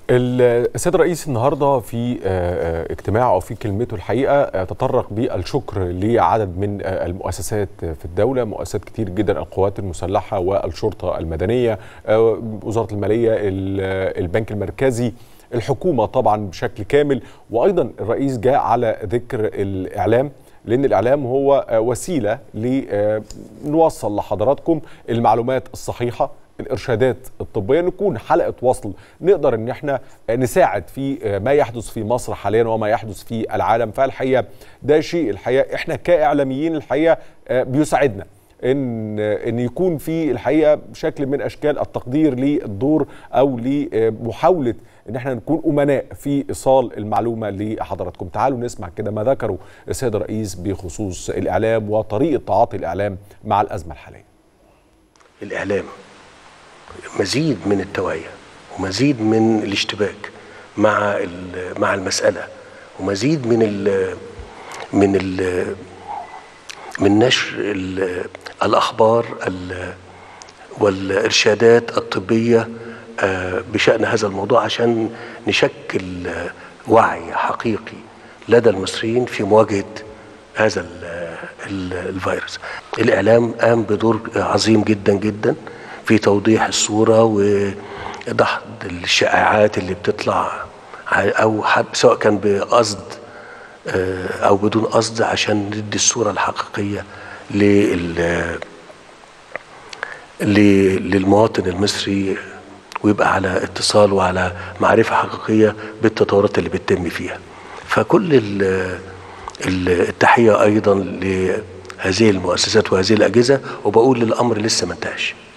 السيد الرئيس النهارده في اجتماع او في كلمته الحقيقه تطرق بالشكر لعدد من المؤسسات في الدوله مؤسسات كتير جدا القوات المسلحه والشرطه المدنيه وزاره الماليه البنك المركزي الحكومه طبعا بشكل كامل وايضا الرئيس جاء على ذكر الاعلام لان الاعلام هو وسيله لنوصل لحضراتكم المعلومات الصحيحه الارشادات الطبيه نكون حلقه وصل نقدر ان احنا نساعد في ما يحدث في مصر حاليا وما يحدث في العالم فالحقيقه ده شيء الحقيقه احنا كاعلاميين الحقيقه بيساعدنا ان ان يكون في الحقيقه شكل من اشكال التقدير للدور او لمحاوله ان احنا نكون امناء في ايصال المعلومه لحضراتكم تعالوا نسمع كده ما ذكره السيد الرئيس بخصوص الاعلام وطريقه تعاطي الاعلام مع الازمه الحاليه الاعلام مزيد من التوعيه ومزيد من الاشتباك مع مع المساله ومزيد من ال من ال من نشر ال الاخبار ال والارشادات الطبيه بشان هذا الموضوع عشان نشكل وعي حقيقي لدى المصريين في مواجهه هذا الفيروس الاعلام قام بدور عظيم جدا جدا في توضيح الصورة ودحض الشائعات اللي بتطلع أو سواء كان بقصد أو بدون قصد عشان ندي الصورة الحقيقية لل للمواطن المصري ويبقى على اتصال وعلى معرفة حقيقية بالتطورات اللي بتتم فيها فكل التحية أيضا لهذه المؤسسات وهذه الأجهزة وبقول الأمر لسه ما انتهاش